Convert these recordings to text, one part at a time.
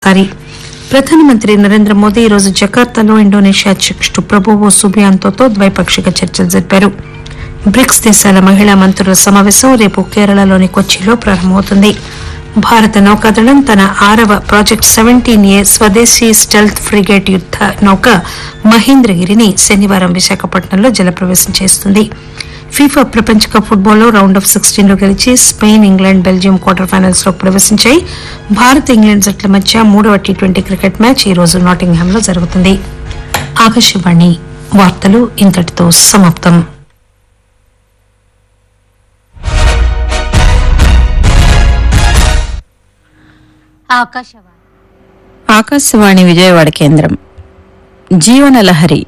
అధికారి ప్రధానమంత్రి నరేంద్ర మోదీ ఈరోజు జకార్తాలో ఇండోనేషియా అధ్యక్షుడు ప్రభువో సుబియాంతోతో ద్వైపాక్షిక చర్చలు జరిపారు బ్రిక్స్ దేశాల మహిళా మంత్రుల సమావేశం రేపు కేరళలోని కొచ్చిలో ప్రారంభమవుతుంది భారత నౌకాదళం తన ఆరవ ప్రాజెక్ట్ సెవెంటీన్ ఏ స్వదేశీ స్టెల్త్ ఫ్రిగేట్ యుద్ద నౌక మహేంద్రగిరిని శనివారం విశాఖపట్నంలో జలప్రవేశం చేస్తుంది ఫీఫా ప్రపంచ కప్ ఫుట్బాల్లో రౌండ్ ఆఫ్ సిక్స్టీన్ లో గెలిచి Spain England Belgium quarter finals లో ప్రవేశించాయి భారత్ ఇంగ్లాండ్ జట్ల మధ్య మూడవ టీ ట్వంటీ క్రికెట్ మ్యాచ్ ఈ రోజు నాటింగ్హామ్ లో జరుగుతుంది ఆకాశవాణి వార్తలు ఇంతటితో సమాప్తం ఆకాశవాణి ఆకాశవాణి విజయవాడ కేంద్రం జీవనలహరి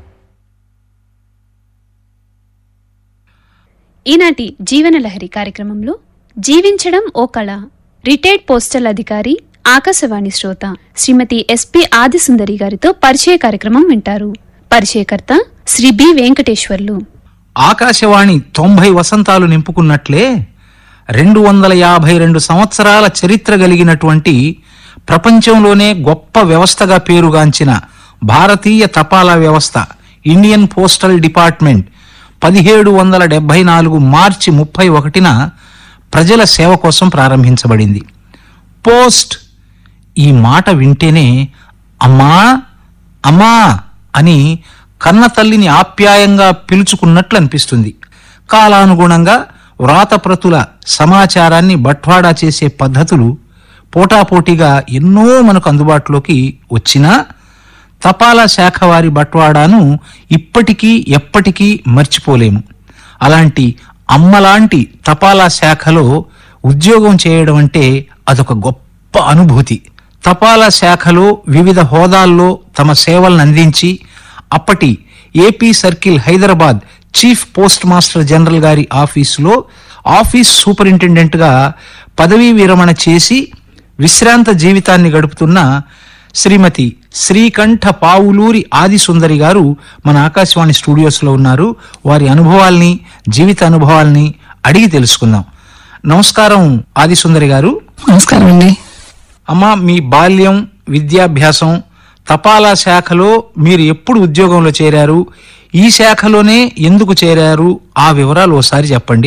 ఈనాటి జీవనలహరి కార్యక్రమంలో జీవించడం ఓ కళ రిటైర్డ్ పోస్టల్ అధికారి ఆకాశవాణి శ్రోత శ్రీమతి ఎస్పి ఆదిసుందరి గారితో పరిచయ కార్యక్రమం వింటారు పరిచయకర్త శ్రీ బి వెంకటేశ్వర్లు ఆకాశవాణి తొంభై వసంతాలు నింపుకున్నట్లే రెండు వందల యాభై రెండు సంవత్సరాల చరిత్ర కలిగినటువంటి ప్రపంచంలోనే గొప్ప వ్యవస్థగా పేరుగాంచిన భారతీయ తపాలా వ్యవస్థ ఇండియన్ పోస్టల్ డిపార్ట్మెంట్ పదిహేడు వందల డెబ్బై నాలుగు మార్చి ముప్పై ఒకటిన ప్రజల సేవ కోసం ప్రారంభించబడింది పోస్ట్ ఈ మాట వింటేనే అమ్మా అమ్మా అని కన్న తల్లిని ఆప్యాయంగా పిలుచుకున్నట్లు అనిపిస్తుంది కాలానుగుణంగా వ్రాతప్రతుల సమాచారాన్ని బట్వాడా చేసే పద్ధతులు పోటాపోటీగా ఎన్నో మనకు అందుబాటులోకి వచ్చినా తపాలా శాఖ వారి బట్వాడాను ఇప్పటికీ ఎప్పటికీ మర్చిపోలేము అలాంటి అమ్మలాంటి తపాలా శాఖలో ఉద్యోగం చేయడం అంటే అదొక గొప్ప అనుభూతి తపాలా శాఖలో వివిధ హోదాల్లో తమ సేవలను అందించి అప్పటి AP circle Hyderabad chief post master general గారి ఆఫీసులో ఆఫీస్ సూపరింటెండెంట్ గా పదవీ విరమణ చేసి విశ్రాంత జీవితాన్ని గడుపుతున్న శ్రీమతి శ్రీకంఠ పావులూరి ఆది సుందరి గారు మన ఆకాశవాణి స్టూడియోస్ లో ఉన్నారు వారి అనుభవాల్ని జీవిత అనుభవాల్ని అడిగి తెలుసుకుందాం నమస్కారం ఆది సుందరి గారు నమస్కారం అండి అమ్మ మీ బాల్యం విద్యాభ్యాసం తపాలా శాఖలో మీరు ఎప్పుడు ఉద్యోగంలో చేరారు ఈ శాఖలోనే ఎందుకు చేరారు ఆ వివరాలు ఓసారి చెప్పండి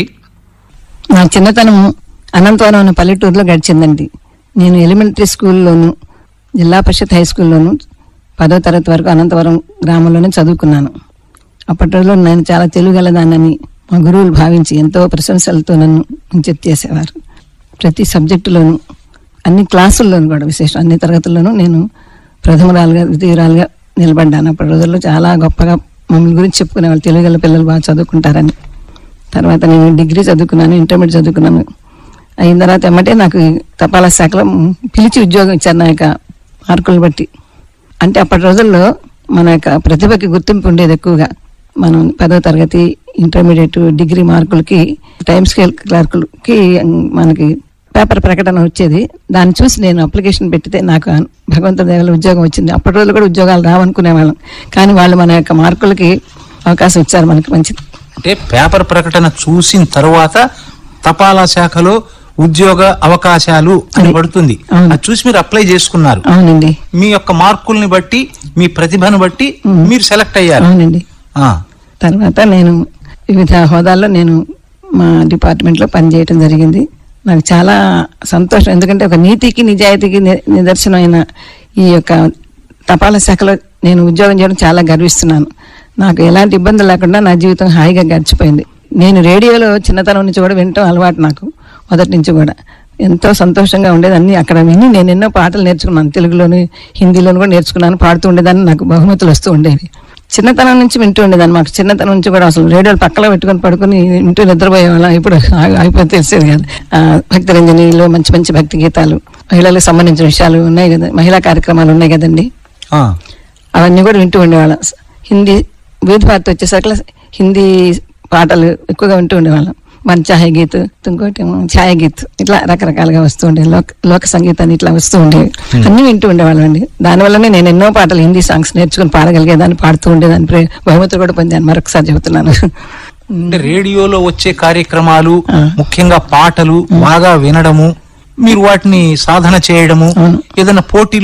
నా చిన్నతనం అనంతవరం అనే పల్లెటూరులో గడిచిందండి నేను ఎలిమెంటరీ స్కూల్లోను జిల్లా పరిషత్ హై స్కూల్లోను పదో తరగతి వరకు అనంతవరం గ్రామంలోనే చదువుకున్నాను అప్పటి రోజుల్లో నేను చాలా తెలుగలదానని మా గురువులు భావించి ఎంతో ప్రశంసలతో నన్ను ఇంచెత్ చేసేవారు ప్రతి సబ్జెక్టులోను అన్ని క్లాసుల్లోనూ కూడా విశేషం అన్ని తరగతుల్లోనూ నేను ప్రథమరాలుగా ద్వితీయురాలుగా నిలబడ్డాను అప్పటి రోజుల్లో చాలా గొప్పగా మమ్మల్ని గురించి చెప్పుకునేవాళ్ళు తెలుగుగల పిల్లలు బాగా చదువుకుంటారని తర్వాత నేను డిగ్రీ చదువుకున్నాను ఇంటర్మీడియట్ చదువుకున్నాను అయిన తర్వాత ఎమ్మటే నాకు ఈ తపాలా శాఖలో పిలిచి ఉద్యోగం ఇచ్చారు నా యొక్క మార్కులు బట్టి అంటే అప్పటి రోజుల్లో మన యొక్క ప్రతిభకి గుర్తింపు ఉండేది ఎక్కువగా మనం పదో తరగతి ఇంటర్మీడియట్ డిగ్రీ మార్కులకి టైమ్ స్కేల్ క్లర్కులకి మనకి పేపర్ ప్రకటన వచ్చేది దాన్ని చూసి నేను అప్లికేషన్ పెట్టితే నాకు భగవంతుడి దగ్గర ఉద్యోగం వచ్చింది అప్పటి రోజులు కూడా ఉద్యోగాలు రావనుకునే వాళ్ళం కానీ వాళ్ళు మన యొక్క మార్కులకి అవకాశం ఇచ్చారు మనకి మంచిది అంటే పేపర్ ప్రకటన చూసిన తరువాత తపాలా శాఖలో ఉద్యోగ అవకాశాలు అని పడుతుంది అవును. అది చూసి మీరు అప్లై చేసుకున్నారు అవునండి మీ యొక్క మార్కుల్ని బట్టి మీ ప్రతిభను బట్టి మీరు సెలెక్ట్ అయ్యారు అవునండి ఆ, తర్వాత నేను వివిధ హోదాల్లో నేను మా డిపార్ట్మెంట్లో పనిచేయటం జరిగింది నాకు చాలా సంతోషం ఎందుకంటే ఒక నీతికి నిజాయితీకి ని- నిదర్శనమైన ఈ యొక్క తపాలా శాఖలో నేను ఉద్యోగం చేయడం చాలా గర్విస్తున్నాను నాకు ఎలాంటి ఇబ్బందులు లేకుండా నా జీవితం హాయిగా గడిచిపోయింది నేను రేడియోలో చిన్నతనం నుంచి కూడా వినటం అలవాటు నాకు మొదటి నుంచి కూడా ఎంతో సంతోషంగా ఉండేది అన్ని అక్కడ విని నేను ఎన్నో పాటలు నేర్చుకున్నాను తెలుగులోను హిందీలోను కూడా నేర్చుకున్నాను పాడుతూ ఉండేదాన్ని నాకు బహుమతులు వస్తూ ఉండేవి చిన్నతనం నుంచి వింటూ ఉండేదాన్ని మాకు చిన్నతనం నుంచి కూడా అసలు రేడియోలు పక్కలో పెట్టుకొని పడుకొని వింటూ నిద్రపోయేవాళ్ళం ఇప్పుడు ఆగి- అయిపోతే తెలిసేది కాదు ఆ, భక్తి రంజనిలో మంచి మంచి భక్తి గీతాలు మహిళలకు సంబంధించిన విషయాలు ఉన్నాయి కదా మహిళా కార్యక్రమాలు ఉన్నాయి కదండి ఆ, అవన్నీ కూడా వింటూ ఉండేవాళ్ళం హిందీ వీధి భారతి వచ్చేసరికి హిందీ పాటలు ఎక్కువగా వింటూ ఉండేవాళ్ళం మన ఛాయ గీత్ ఇంకోటి ఏమో ఛాయ గీత్ ఇట్లా రకరకాలుగా వస్తూ ఉండేవి లోక లోక సంగీతాన్ని ఇట్లా వస్తూ ఉండేవి అన్ని వింటూ ఉండేవాళ్ళం అండి దానివల్లనే నేను ఎన్నో పాటలు హిందీ సాంగ్స్ నేర్చుకుని పాడగలిగేదాన్ని పాడుతూ ఉండేదాన్ని ప్రే- బహుమతులు కూడా పొందాను మరొకసారి చెబుతున్నాను అంటే రేడియోలో వచ్చే కార్యక్రమాలు ముఖ్యంగా పాటలు బాగా వినడము మీరు వాటిని సాధన చేయడము ఏదైనా పోటీ